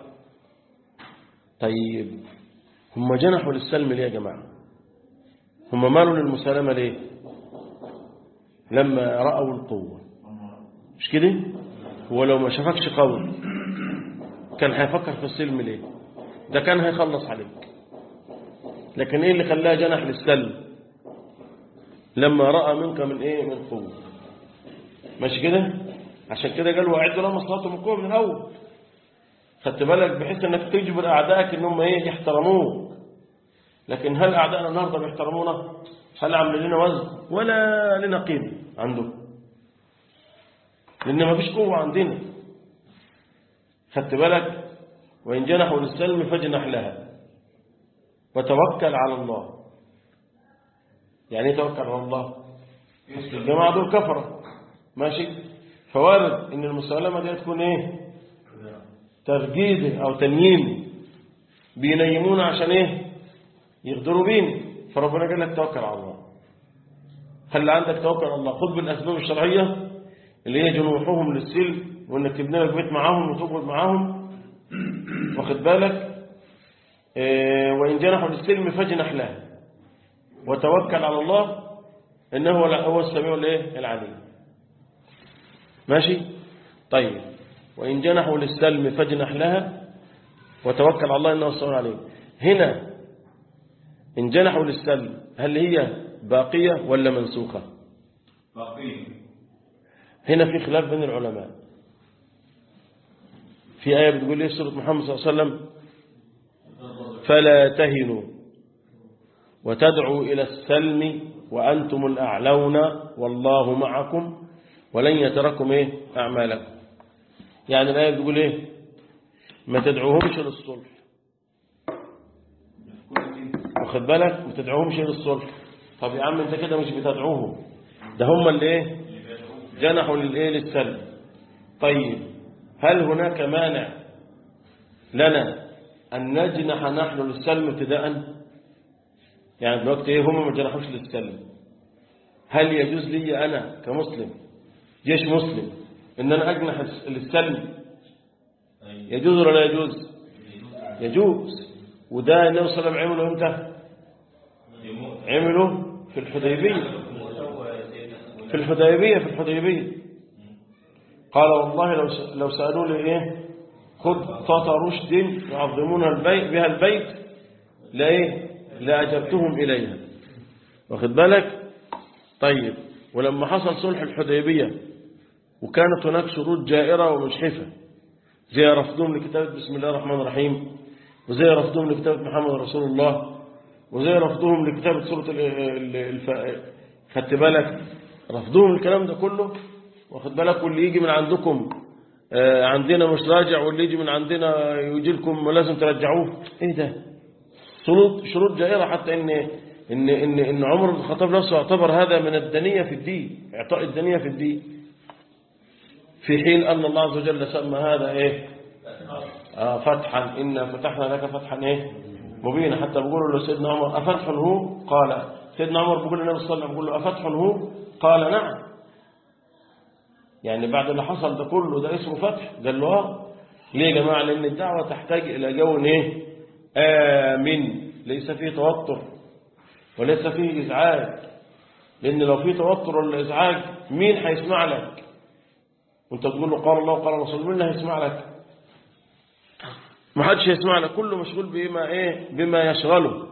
طيب هم جنحوا للسلم ليه يا جماعة هم مالوا للمسالمة ليه لما رأوا القوة مش كده هو لو ما شافكش قوي كان هيفكر في السلم ليه ده كان هيخلص عليك لكن ايه اللي خلاه جنح للسلم لما رأى منك من ايه من قوة ماشي كده عشان كده قال وأعدوا لهم الصلاة من قوة من الأول خدت بالك بحيث انك تجبر أعدائك انهم ايه يحترموك لكن هل أعدائنا النهارده بيحترمونا هل عاملين لنا وزن ولا لنا قيمة عندهم لأن ما فيش قوة عندنا خدت بالك وإن جنحوا للسلم فاجنح لها وتوكل على الله يعني ايه توكل على الله الجماعة دول كفرة ماشي فوارد ان المسالمة دي تكون ايه ترجيد او تنييم بينيمونا عشان ايه يغدروا بيني فربنا قال لك توكل على الله خلي عندك توكل على الله خذ بالاسباب الشرعية اللي هي جنوحهم للسلم وانك تبني لك بيت معاهم وتقعد معاهم واخد بالك إيه وإن جنحوا للسلم فاجنح له وتوكل على الله إنه هو السميع الايه العليم ماشي طيب وإن جنحوا للسلم فاجنح لها وتوكل على الله إنه السميع العليم هنا إن جنحوا للسلم هل هي باقية ولا منسوخة باقي هنا في خلاف بين العلماء في آية بتقول ليه سورة محمد صلى الله عليه وسلم فلا تهنوا وتدعوا إلى السلم وأنتم الأعلون والله معكم ولن يتركم إيه أعمالكم يعني الآية بتقول إيه ما تدعوهمش للصلح واخد بالك ما تدعوهمش للصلح طب يا عم انت كده مش بتدعوهم ده هم اللي ايه جنحوا للايه للسلم طيب هل هناك مانع لنا أن نجنح نحن للسلم ابتداء يعني دلوقتي ايه هم ما جنحوش للسلم هل يجوز لي أنا كمسلم جيش مسلم إن أنا أجنح للسلم يجوز ولا لا يجوز يجوز وده النبي صلى الله عليه وسلم عمله امتى عمله في الحديبية في الحديبية في الحديبية قال والله لو لو سألوا لي ايه خطة رشد يعظمون البيت بها البيت لا ايه لأجبتهم إليها واخد بالك طيب ولما حصل صلح الحديبية وكانت هناك شروط جائرة ومجحفة زي رفضهم لكتابة بسم الله الرحمن الرحيم وزي رفضهم لكتابة محمد رسول الله وزي رفضهم لكتابة سورة الف... خدت بالك رفضهم الكلام ده كله واخد بالك واللي يجي من عندكم آه عندنا مش راجع واللي يجي من عندنا يجي لكم لازم ترجعوه ايه ده شروط شروط جائرة حتى ان ان ان ان عمر بن الخطاب نفسه اعتبر هذا من الدنية في الدين اعطاء الدنية في الدين في حين ان الله عز وجل سمى هذا ايه آه فتحا إنا فتحنا لك فتحا إيه مبينا حتى بيقولوا له سيدنا عمر أفتح هو قال سيدنا عمر بيقول للنبي صلى الله عليه وسلم بيقول له أفتح هو قال نعم يعني بعد اللي حصل ده كله ده اسمه فتح قال له اه ليه يا جماعة لأن الدعوة تحتاج إلى جو إيه آمن ليس فيه توتر وليس فيه إزعاج لأن لو فيه توتر ولا إزعاج مين هيسمع لك وانت تقول له قال الله وقال الرسول مين اللي هيسمع لك ما حدش يسمع لك كله مشغول بما ايه بما يشغله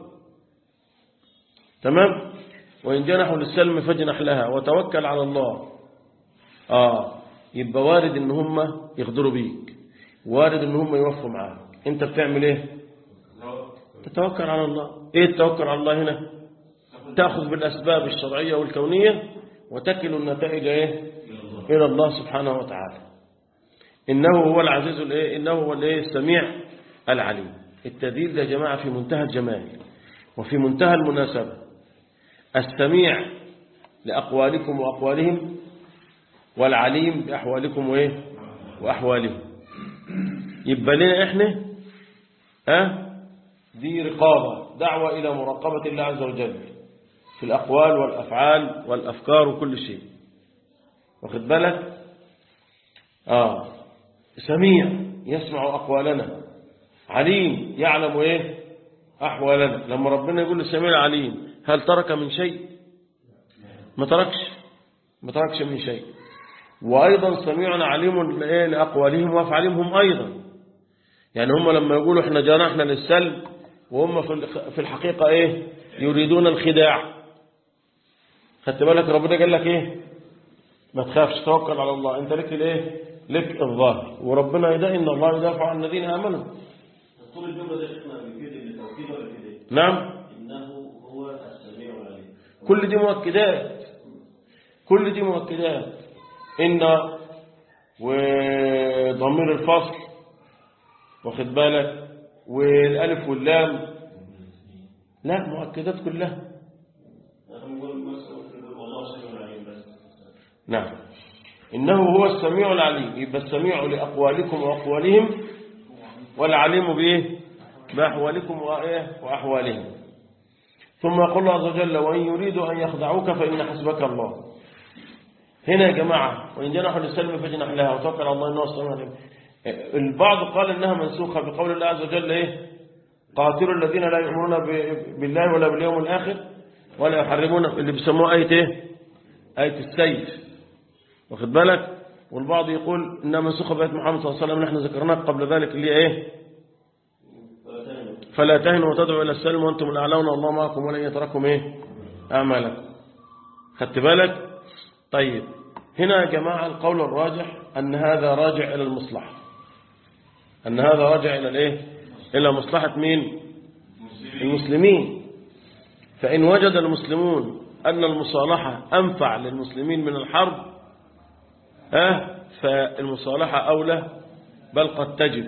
تمام وان جنحوا للسلم فاجنح لها وتوكل على الله اه يبقى وارد ان هم يغدروا بيك وارد ان هم يوفوا معاك انت بتعمل ايه تتوكل على الله ايه التوكل على الله هنا تاخذ بالاسباب الشرعيه والكونيه وتكل النتائج ايه الى الله سبحانه وتعالى إنه هو العزيز الايه إنه هو الايه السميع العليم التدليل ده يا جماعة في منتهى الجمال وفي منتهى المناسبة السميع لأقوالكم وأقوالهم والعليم بأحوالكم وإيه وأحوالهم يبقى لنا إحنا أه دي رقابة دعوة إلى مراقبة الله عز وجل في الأقوال والأفعال والأفكار وكل شيء واخد بالك آه سميع يسمع أقوالنا عليم يعلم إيه أحوالنا لما ربنا يقول السميع عليم هل ترك من شيء ما تركش ما تركش من شيء وأيضا سميع عليم إيه لأقوالهم وأفعالهم أيضا يعني هم لما يقولوا احنا جنحنا للسلب وهم في الخ- في الحقيقة ايه يريدون الخداع خدت بالك ربنا قال لك ايه ما تخافش توكل على الله انت لك الايه لك الظاهر وربنا يدعي ان الله يدافع عن الذين امنوا طول الجملة ده شيخنا بيفيد التوكيد ولا بيفيد ايه؟ نعم إنه هو السميع العليم كل دي مؤكدات كل دي مؤكدات إن وضمير الفصل واخد بالك والألف واللام لا مؤكدات كلها أنا بقول مثلا بقول والله سميع العليم بس نعم إنه هو السميع العليم يبقى السميع لأقوالكم وأقوالهم والعليم بإيه بأحوالكم وإيه وأحوالهم ثم يقول الله عز وجل وإن يريدوا أن يخدعوك فإن حسبك الله هنا يا جماعة وإن جنحوا للسلم فاجنح لها وتوكل على الله إنه السميع العليم البعض قال إنها منسوخة بقول الله عز وجل إيه قاتلوا الذين لا يؤمنون ب- بالله ولا باليوم الآخر ولا يحرمون اللي بيسموها آية إيه آية السيف واخد بالك والبعض يقول إنها منسوخة بآية محمد صلى الله عليه وسلم نحن ذكرناها قبل ذلك اللي هي إيه فلا تهنوا وتدعوا إلى السلم وأنتم الأعلون والله معكم ولن يتركم إيه أعمالكم خدت بالك طيب هنا يا جماعة القول الراجح أن هذا راجع إلى المصلحة أن هذا راجع إلى الإيه إلى مصلحة مين المسلمين فإن وجد المسلمون أن المصالحة أنفع للمسلمين من الحرب أه فالمصالحة أولى بل قد تجب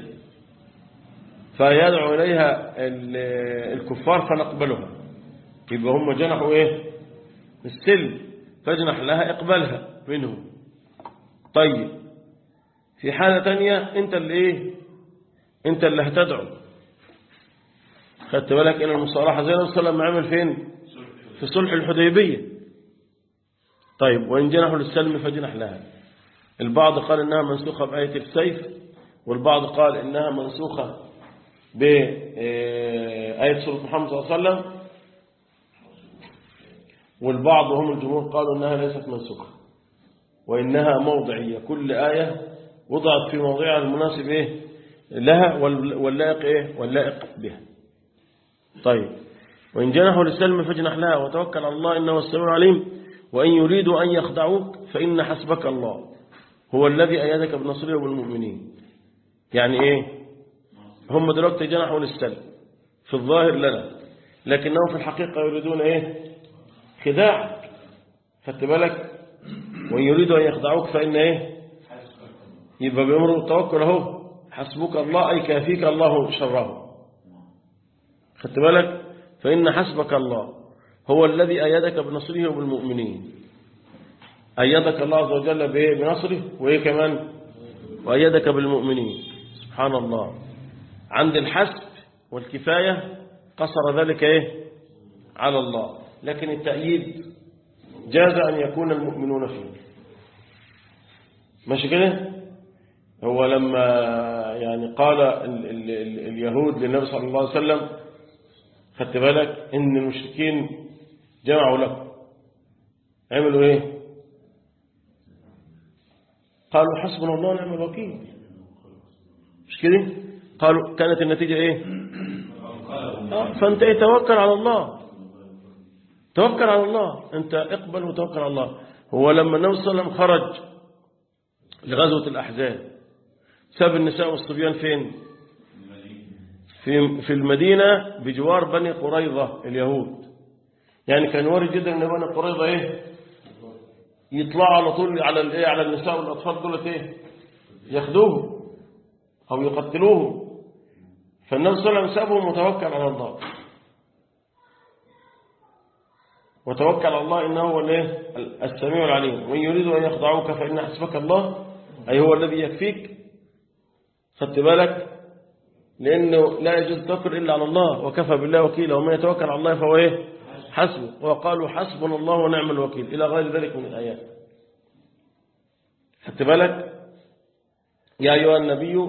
فيدعو إليها ال- الكفار فنقبلها يبقى هم جنحوا إيه السلم فاجنح لها اقبلها منهم طيب في حالة تانية انت اللي ايه انت اللي هتدعو خدت بالك الى المصالحة زي النبي صلى الله عليه وسلم عمل فين في صلح الحديبية طيب وإن جنحوا للسلم فجنح لها البعض قال إنها منسوخة بآية السيف والبعض قال إنها منسوخة بآية سورة محمد صلى الله عليه وسلم والبعض هم الجمهور قالوا إنها ليست منسوخة وإنها موضعية كل آية وضعت في موضعها المناسب إيه لها وال- واللائق إيه واللائق بها طيب وإن جنحوا للسلم فاجنح لها وتوكل على الله إنه السميع العليم وإن يريدوا أن يخدعوك فإن حسبك الله هو الذي أيدك بنصره وبالمؤمنين يعني إيه هم دلوقتي جنحوا للسلم في الظاهر لنا لكنهم في الحقيقة يريدون إيه خداعك خدت بالك وإن يريدوا أن يخدعوك فإن إيه يبقى بأمر التوكل أهو حسبك الله أي كافيك الله شره خدت بالك فإن حسبك الله هو الذي أيدك بنصره وبالمؤمنين أيدك الله عز وجل بإيه؟ بنصره وإيه كمان وأيدك بالمؤمنين سبحان الله عند الحسب والكفاية قصر ذلك إيه على الله لكن التأييد جاز أن يكون المؤمنون فيه ماشي كده هو لما يعني قال ال ال ال اليهود للنبي صلى الله عليه وسلم خدت بالك ان المشركين جمعوا لكم عملوا ايه قالوا حسبنا الله ونعم الوكيل مش كده قالوا كانت النتيجة ايه آه، فانت ايه توكل على الله توكل على الله انت اقبل وتوكل على الله هو لما النبي صلى الله عليه وسلم خرج لغزوة الأحزاب ساب النساء والصبيان فين في في المدينة بجوار بني قريظة اليهود يعني كان وارد جدا ان بني قريظة ايه يطلعوا على طول على الايه على النساء والاطفال دول ايه ياخدوهم او يقتلوهم فالنبي صلى الله عليه وسلم سابهم وتوكل على الله وتوكل على الله انه هو الايه السميع العليم وان يريدوا ان يخضعوك فان حسبك الله اي هو الذي يكفيك خدت بالك لأنه لا يجوز التوكل إلا على الله وكفى بالله وكيلا ومن يتوكل على الله فهو إيه حسبه وقالوا حسبنا الله ونعم الوكيل إلى غير ذلك من الآيات خدت بالك يا أيها النبي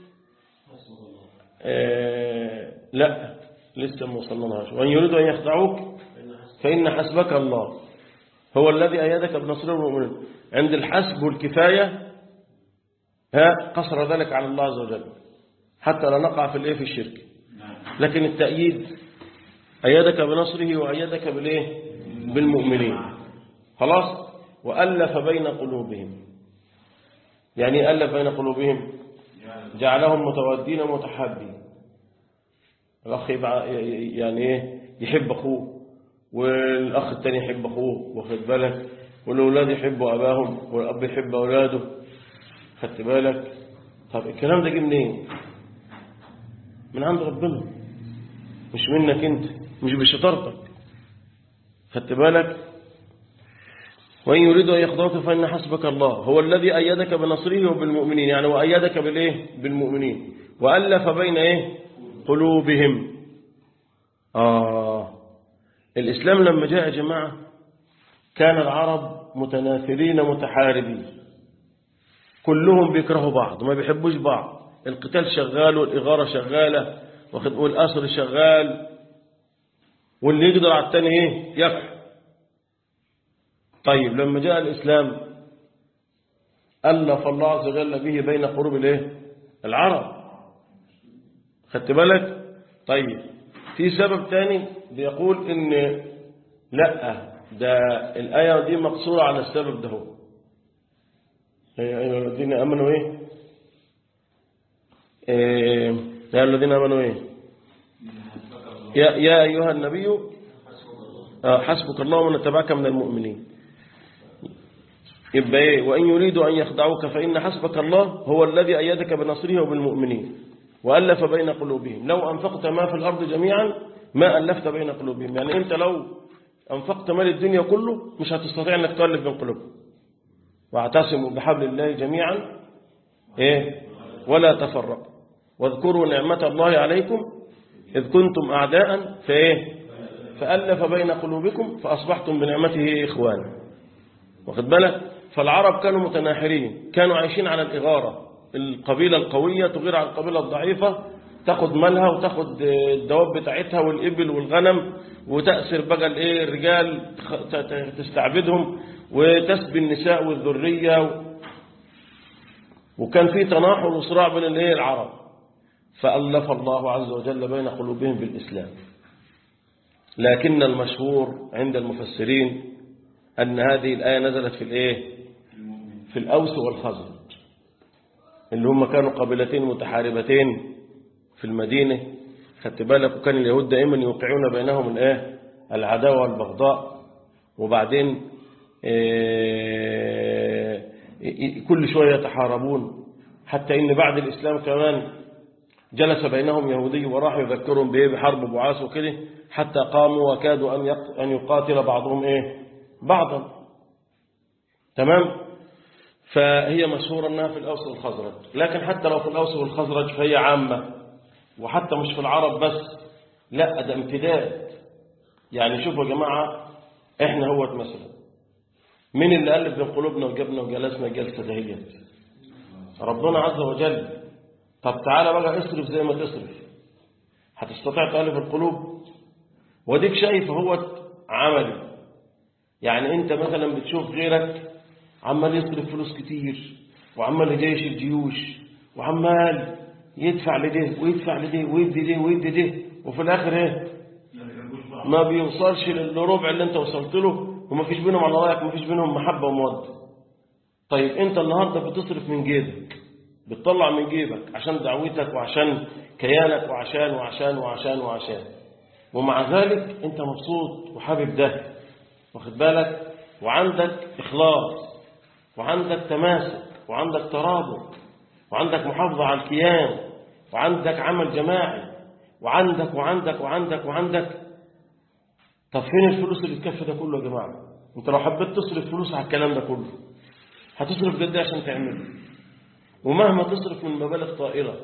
آه لا لسه ما وصلناش وأن يريدوا أن يخدعوك فإن حسبك الله هو الذي أيدك بنصر المؤمنين عند الحسب والكفاية ها قصر ذلك على الله عز وجل حتى لا نقع في الايه في الشرك لكن التأييد أيدك بنصره وأيدك بالايه بالمؤمنين خلاص وألف بين قلوبهم يعني إيه ألف بين قلوبهم جعلهم متودين متحابين الأخ يبع- يعني إيه يحب أخوه والأخ التاني يحب أخوه واخد بالك والأولاد يحبوا أباهم والأب يحب أولاده خدت بالك طب الكلام ده جه منين من عند ربنا مش منك انت مش بشطارتك خدت بالك وإن يريدوا أن يخضعوك فإن حسبك الله هو الذي أيدك بنصره وبالمؤمنين يعني وأيدك بالإيه بالمؤمنين وألف بين إيه قلوبهم آه الإسلام لما جاء يا جماعة كان العرب متناثرين متحاربين كلهم بيكرهوا بعض ما بيحبوش بعض القتال شغال والإغارة شغالة واخد- والأسر شغال واللي يقدر على التاني ايه يكفر طيب لما جاء الإسلام ألف الله عز وجل به بين قلوب الايه العرب خدت بالك طيب في سبب تاني بيقول ان لا ده الآية دي مقصورة على السبب ده هو يا أيها الذين آمنوا إيه إيه، يا أيها الذين آمنوا إيه يا, يا أيها النبي آه، حسبك الله ومن اتبعك من المؤمنين يبقى إيه وإن يريدوا أن يخدعوك فإن حسبك الله هو الذي أيدك بنصره وبالمؤمنين وألف بين قلوبهم لو أنفقت ما في الأرض جميعا ما ألفت بين قلوبهم يعني أنت لو أنفقت مال الدنيا كله مش هتستطيع أنك تؤلف بين قلوبهم واعتصموا بحبل الله جميعا إيه ولا تفرقوا واذكروا نعمة الله عليكم إذ كنتم أعداء فإيه فألف بين قلوبكم فأصبحتم بنعمته إخوانا واخد بالك فالعرب كانوا متناحرين كانوا عايشين على الإغارة القبيلة القوية تغير على القبيلة الضعيفة تاخد مالها وتاخد الدواب بتاعتها والإبل والغنم وتأسر بقى الإيه الرجال تخ- ت- ت- تستعبدهم وتسبي النساء والذرية و... وكان في تناحر وصراع بين الايه العرب فألف الله عز وجل بين قلوبهم بالإسلام لكن المشهور عند المفسرين أن هذه الآية نزلت في الإيه في الأوس والخزرج اللي هم كانوا قبيلتين متحاربتين في المدينة خدت بالك وكان اليهود دائما يوقعون بينهم الإيه العداوة والبغضاء وبعدين آه، كل شوية يتحاربون حتى إن بعد الإسلام كمان جلس بينهم يهودي وراح يذكرهم بإيه بحرب بعاث وكده حتى قاموا وكادوا أن يق- أن يقاتل بعضهم إيه بعضا تمام فهي مشهورة أنها في الأوس والخزرج لكن حتى لو في الأوس والخزرج فهي عامة وحتى مش في العرب بس لا ده امتداد يعني شوفوا يا جماعة احنا هوت مثلا مين اللي ألف بين قلوبنا وجبنا وجلسنا جلسة دهيت ربنا عز وجل طب تعالى بقى اصرف زي ما تصرف هتستطيع تألف القلوب وديك شايف هو عملي يعني انت مثلا بتشوف غيرك عمال يصرف فلوس كتير وعمال يجيش الجيوش وعمال يدفع لده ويدفع لده ويدي ده ويدي ده وفي الاخر ايه ما بيوصلش للربع اللي انت وصلت له وما فيش بينهم على رايك ما فيش بينهم محبه وموده طيب انت النهارده بتصرف من جيبك بتطلع من جيبك عشان دعوتك وعشان كيانك وعشان وعشان وعشان وعشان ومع ذلك انت مبسوط وحابب ده واخد بالك وعندك اخلاص وعندك تماسك وعندك ترابط وعندك محافظة على الكيان وعندك عمل جماعي وعندك وعندك وعندك وعندك طب فين الفلوس اللي تكفي ده كله يا جماعة انت لو حبيت تصرف فلوس على الكلام ده كله هتصرف قد ايه عشان تعمله ومهما تصرف من مبالغ طائلة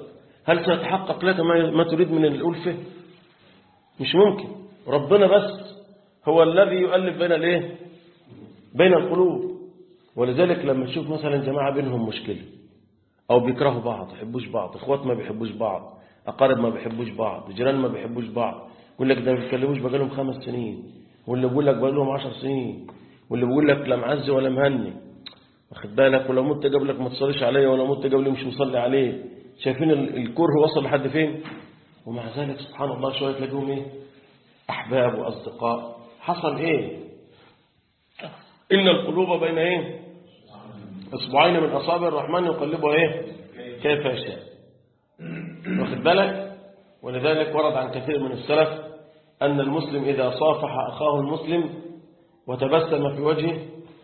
هل سيتحقق لك ما ما تريد من الألفة مش ممكن ربنا بس هو الذي يؤلف بين الايه بين القلوب ولذلك لما تشوف مثلا جماعة بينهم مشكلة أو بيكرهوا بعض ما يحبوش بعض إخوات ما بيحبوش بعض أقارب ما بيحبوش بعض جيران ما بيحبوش بعض يقول لك ده ما بيتكلموش بقالهم خمس سنين واللي بيقول لك بقالهم عشر سنين واللي بيقول لك لا معزي ولا مهني واخد بالك ولو مت قبلك ما تصليش عليه ولا مت قبلي مش مصلي عليه شايفين ال- الكره وصل لحد فين ومع ذلك سبحان الله شوية تلاقيهم ايه أحباب وأصدقاء حصل ايه إن القلوب بين ايه اصبعين من أصابع الرحمن يقلبها ايه كيف يشاء واخد بالك ولذلك ورد عن كثير من السلف أن المسلم إذا صافح أخاه المسلم وتبسم في وجهه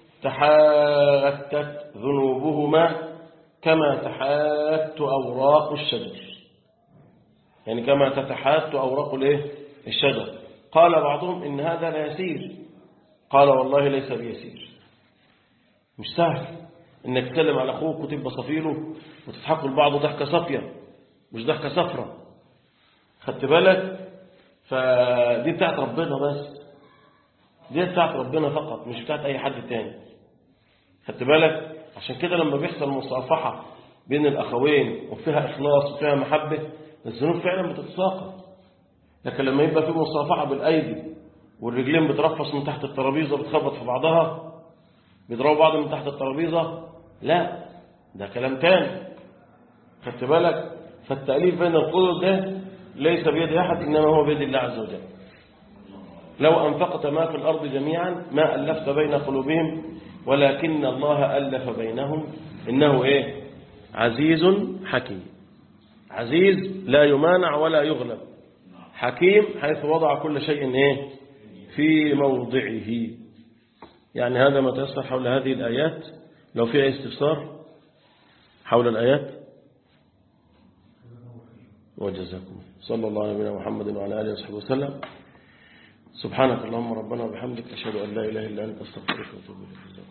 تحاتت ذنوبهما كما تحات أوراق الشجر يعني كما تتحات أوراق الايه الشجر قال بعضهم إن هذا لا يسير قال والله ليس بيسير مش سهل انك تسلم على اخوك وتبقى صفيله وتضحكوا لبعض ضحكه صافيه مش ضحكه صفرة خدت بالك فدي بتاعت ربنا بس دي بتاعت ربنا فقط مش بتاعت اي حد تاني خدت بالك عشان كده لما بيحصل مصافحه بين الاخوين وفيها اخلاص وفيها محبه الذنوب فعلا بتتساقط لكن لما يبقى في مصافحه بالايدي والرجلين بترفص من تحت الترابيزه بتخبط في بعضها بيضربوا بعض من تحت الترابيزة لا ده كلام تاني خدت بالك فالتأليف بين القلوب ده ليس بيد أحد إنما هو بيد الله عز وجل لو أنفقت ما في الأرض جميعا ما ألفت بين قلوبهم ولكن الله ألف بينهم إنه إيه عزيز حكيم عزيز لا يمانع ولا يغلب حكيم حيث وضع كل شيء إيه في موضعه يعني هذا ما تيسر حول هذه الآيات لو في أي استفسار حول الآيات وجزاكم صلى الله على نبينا محمد وعلى آله وصحبه وسلم سبحانك اللهم ربنا وبحمدك أشهد أن لا إله إلا أنت أستغفرك وأتوب إليك